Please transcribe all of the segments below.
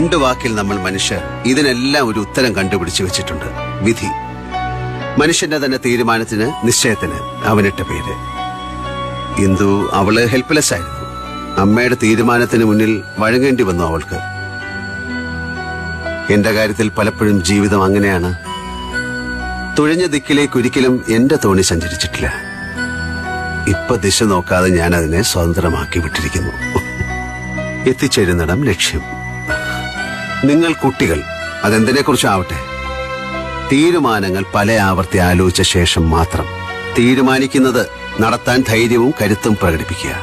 രണ്ടു വാക്കിൽ നമ്മൾ മനുഷ്യർ ഇതിനെല്ലാം ഒരു ഉത്തരം കണ്ടുപിടിച്ചു വെച്ചിട്ടുണ്ട് വിധി മനുഷ്യന്റെ തന്നെ തീരുമാനത്തിന് നിശ്ചയത്തിന് അവനിട്ട പേര് ഇന്ദു അവള് ഹെൽപ്ലെസ് ആയിരുന്നു അമ്മയുടെ തീരുമാനത്തിന് മുന്നിൽ വഴങ്ങേണ്ടി വന്നു അവൾക്ക് എന്റെ കാര്യത്തിൽ പലപ്പോഴും ജീവിതം അങ്ങനെയാണ് തുഴഞ്ഞ ദിക്കിലേക്ക് ഒരിക്കലും എന്റെ തോണി സഞ്ചരിച്ചിട്ടില്ല ഇപ്പൊ ദിശ നോക്കാതെ ഞാൻ അതിനെ സ്വതന്ത്രമാക്കി വിട്ടിരിക്കുന്നു എത്തിച്ചേരുന്നിടം ലക്ഷ്യം നിങ്ങൾ കുട്ടികൾ അതെന്തിനെ കുറിച്ചാവട്ടെ തീരുമാനങ്ങൾ പല ആവർത്തി ആലോചിച്ച ശേഷം മാത്രം തീരുമാനിക്കുന്നത് നടത്താൻ ധൈര്യവും കരുത്തും പ്രകടിപ്പിക്കുക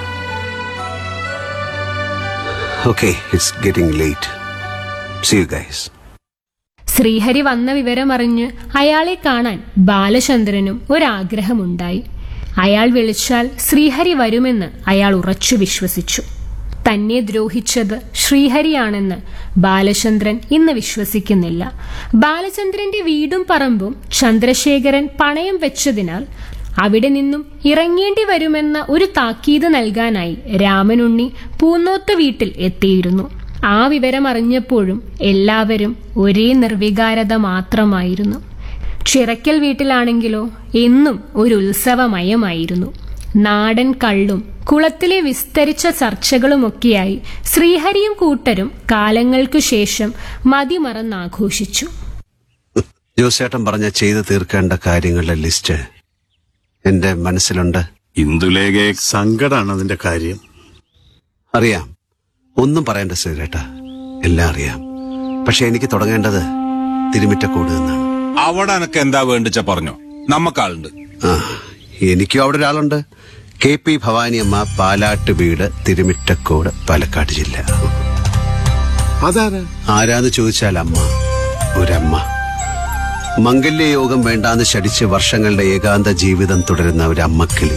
okay it's getting late see you guys Srihari വന്ന വിവരമറിഞ്ഞ് അയാളെ കാണാൻ ബാലചന്ദ്രനും ഒരാഗ്രഹമുണ്ടായി അയാൾ വിളിച്ചാൽ ശ്രീഹരി വരുമെന്ന് അയാൾ ഉറച്ചു വിശ്വസിച്ചു തന്നെ ദ്രോഹിച്ചത് ശ്രീഹരിയാണെന്ന് ബാലചന്ദ്രൻ ഇന്ന് വിശ്വസിക്കുന്നില്ല ബാലചന്ദ്രന്റെ വീടും പറമ്പും ചന്ദ്രശേഖരൻ പണയം വെച്ചതിനാൽ അവിടെ നിന്നും ഇറങ്ങേണ്ടി വരുമെന്ന ഒരു താക്കീത് നൽകാനായി രാമനുണ്ണി പൂന്നോത്ത് വീട്ടിൽ എത്തിയിരുന്നു ആ വിവരം അറിഞ്ഞപ്പോഴും എല്ലാവരും ഒരേ നിർവികാരത മാത്രമായിരുന്നു ചിറക്കൽ വീട്ടിലാണെങ്കിലോ എന്നും ഒരു ഉത്സവമയമായിരുന്നു നാടൻ കള്ളും കുളത്തിലെ വിസ്തരിച്ച ചർച്ചകളുമൊക്കെയായി ശ്രീഹരിയും കൂട്ടരും കാലങ്ങൾക്കു ശേഷം മതിമറന്നാഘോഷിച്ചു ജോസേട്ടൻ പറഞ്ഞ ചെയ്തു തീർക്കേണ്ട കാര്യങ്ങളുടെ ലിസ്റ്റ് എന്റെ മനസ്സിലുണ്ട് ഇന്ദുലേഖയെ സങ്കടാണ് അതിന്റെ കാര്യം അറിയാം ഒന്നും പറയേണ്ട സിഗരേട്ട എല്ലാം അറിയാം പക്ഷെ എനിക്ക് തുടങ്ങേണ്ടത് തിരുമിറ്റക്കൂട് നിന്നാണ് അവിടെ എനക്ക് എന്താ വേണ്ടിച്ച പറഞ്ഞോ നമ്മക്കാളുണ്ട് ആ എനിക്കും അവിടെ ഒരാളുണ്ട് കെ പി ഭവാനിയമ്മ പാലാട്ട് വീട് തിരുമിറ്റക്കോട് പാലക്കാട് ജില്ല അതാരാ ആരാന്ന് ചോദിച്ചാൽ അമ്മ ഒരമ്മ മംഗല്യയോഗം വേണ്ടാന്ന് ശടിച്ച് വർഷങ്ങളുടെ ഏകാന്ത ജീവിതം തുടരുന്ന ഒരു അമ്മക്കിളി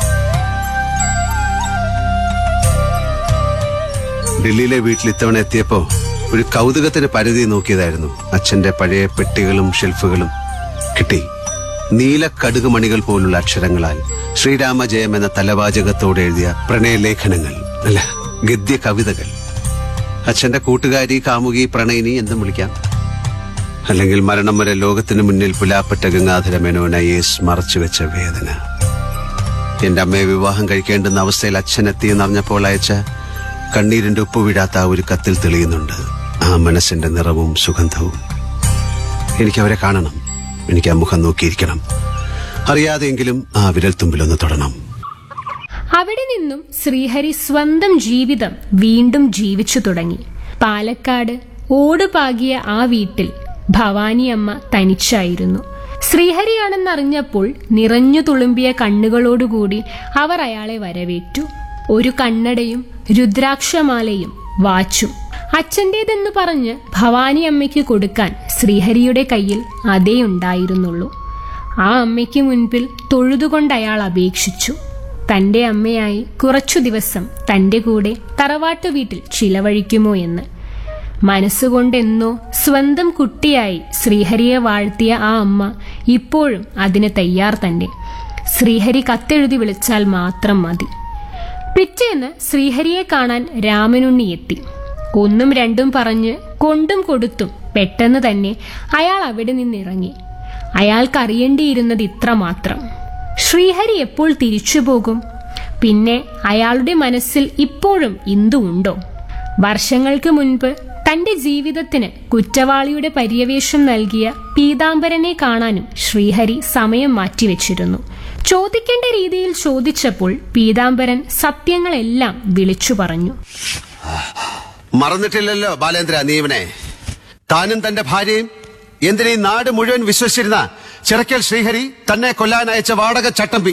ഡൽഹിയിലെ വീട്ടിൽ ഇത്തവണ എത്തിയപ്പോ ഒരു കൗതുകത്തിന് പരിധി നോക്കിയതായിരുന്നു അച്ഛന്റെ പഴയ പെട്ടികളും ഷെൽഫുകളും കിട്ടി നീല കടുകുമണികൾ പോലുള്ള അക്ഷരങ്ങളാൽ ശ്രീരാമജയം എന്ന തലവാചകത്തോടെ എഴുതിയ പ്രണയലേഖനങ്ങൾ അല്ല ഗദ്യ കവിതകൾ അച്ഛന്റെ കൂട്ടുകാരി കാമുകി പ്രണയിനി എന്തും വിളിക്കാം അല്ലെങ്കിൽ മരണം വരെ ലോകത്തിന് മുന്നിൽ പുലാപ്പെട്ട ഗംഗാധര മേനോൻ ഐ എസ് മറച്ചുവെച്ച വേദന എന്റെ അമ്മയെ വിവാഹം കഴിക്കേണ്ടുന്ന അവസ്ഥയിൽ അച്ഛൻ എത്തിയെന്നറിഞ്ഞപ്പോൾ അയച്ച കണ്ണീരിന്റെ ഉപ്പ് വീഴാത്ത ആ ഒരു കത്തിൽ തെളിയുന്നുണ്ട് ആ മനസ്സിന്റെ നിറവും സുഗന്ധവും എനിക്ക് അവരെ കാണണം എനിക്ക് ആ മുഖം നോക്കിയിരിക്കണം അറിയാതെയെങ്കിലും ആ വിരൽത്തുമ്പിലൊന്ന് തൊടണം അവിടെ നിന്നും ശ്രീഹരി സ്വന്തം ജീവിതം വീണ്ടും ജീവിച്ചു തുടങ്ങി പാലക്കാട് ഓടുപാകിയ ആ വീട്ടിൽ ഭവാനിയമ്മ തനിച്ചായിരുന്നു ശ്രീഹരിയാണെന്നറിഞ്ഞപ്പോൾ നിറഞ്ഞു തുളുമ്പിയ കണ്ണുകളോടുകൂടി അവർ അയാളെ വരവേറ്റു ഒരു കണ്ണടയും രുദ്രാക്ഷമാലയും വാച്ചും അച്ഛൻ്റേതെന്ന് പറഞ്ഞ് ഭവാനിയമ്മയ്ക്ക് കൊടുക്കാൻ ശ്രീഹരിയുടെ കയ്യിൽ അതേ ഉണ്ടായിരുന്നുള്ളൂ ആ അമ്മയ്ക്ക് മുൻപിൽ തൊഴുതുകൊണ്ട് അയാൾ അപേക്ഷിച്ചു തന്റെ അമ്മയായി കുറച്ചു ദിവസം തന്റെ കൂടെ തറവാട്ടു വീട്ടിൽ ചിലവഴിക്കുമോ എന്ന് മനസ്സുകൊണ്ടെന്നോ സ്വന്തം കുട്ടിയായി ശ്രീഹരിയെ വാഴ്ത്തിയ ആ അമ്മ ഇപ്പോഴും അതിന് തയ്യാർ തന്നെ ശ്രീഹരി കത്തെഴുതി വിളിച്ചാൽ മാത്രം മതി പിറ്റേന്ന് ശ്രീഹരിയെ കാണാൻ രാമനുണ്ണി എത്തി ഒന്നും രണ്ടും പറഞ്ഞ് കൊണ്ടും കൊടുത്തും പെട്ടെന്ന് തന്നെ അയാൾ അവിടെ നിന്നിറങ്ങി അയാൾക്കറിയേണ്ടിയിരുന്നത് ഇത്ര മാത്രം ശ്രീഹരി എപ്പോൾ തിരിച്ചു പോകും പിന്നെ അയാളുടെ മനസ്സിൽ ഇപ്പോഴും ഇന്ദു ഉണ്ടോ വർഷങ്ങൾക്ക് മുൻപ് തന്റെ ജീവിതത്തിന് കുറ്റവാളിയുടെ പര്യവേഷം നൽകിയ പീതാംബരനെ കാണാനും ശ്രീഹരി സമയം മാറ്റിവെച്ചിരുന്നു ചോദിക്കേണ്ട രീതിയിൽ ചോദിച്ചപ്പോൾ പീതാംബരൻ സത്യങ്ങളെല്ലാം വിളിച്ചു പറഞ്ഞു മറന്നിട്ടില്ലല്ലോ ബാലേന്ദ്ര നീ ഇവനെ താനും തന്റെ ഭാര്യയും എന്തിനീ നാട് മുഴുവൻ വിശ്വസിച്ചിരുന്ന ചിറക്കൽ ശ്രീഹരി തന്നെ കൊല്ലാൻ അയച്ച വാടക ചട്ടമ്പി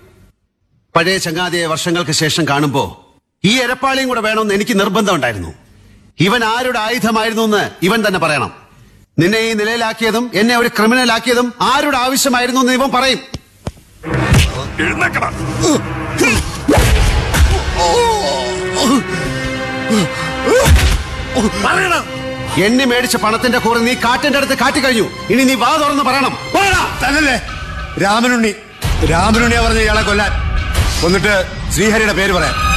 പഴയ ചങ്ങാതിയെ വർഷങ്ങൾക്ക് ശേഷം കാണുമ്പോ ഈ എരപ്പാളിയും കൂടെ വേണമെന്ന് എനിക്ക് നിർബന്ധമുണ്ടായിരുന്നു ഇവൻ ആരുടെ ആയുധമായിരുന്നു എന്ന് ഇവൻ തന്നെ പറയണം നിന്നെ ഈ നിലയിലാക്കിയതും എന്നെ ഒരു ക്രിമിനലാക്കിയതും ആരുടെ ആവശ്യമായിരുന്നു എന്ന് ഇവൻ പറയും എഴുന്നേക്കടാ എണ്ണി മേടിച്ച പണത്തിന്റെ കൂടെ നീ കാറ്റിന്റെ അടുത്ത് കാറ്റിക്കഴിഞ്ഞു ഇനി നീ വാ തുറന്ന് പറയണം തന്നല്ലേ രാമനുണ്ണി രാമനുണ്ണിയാ പറഞ്ഞ ഇയാളെ കൊല്ലാൻ എന്നിട്ട് ശ്രീഹരിയുടെ പേര് പറയാം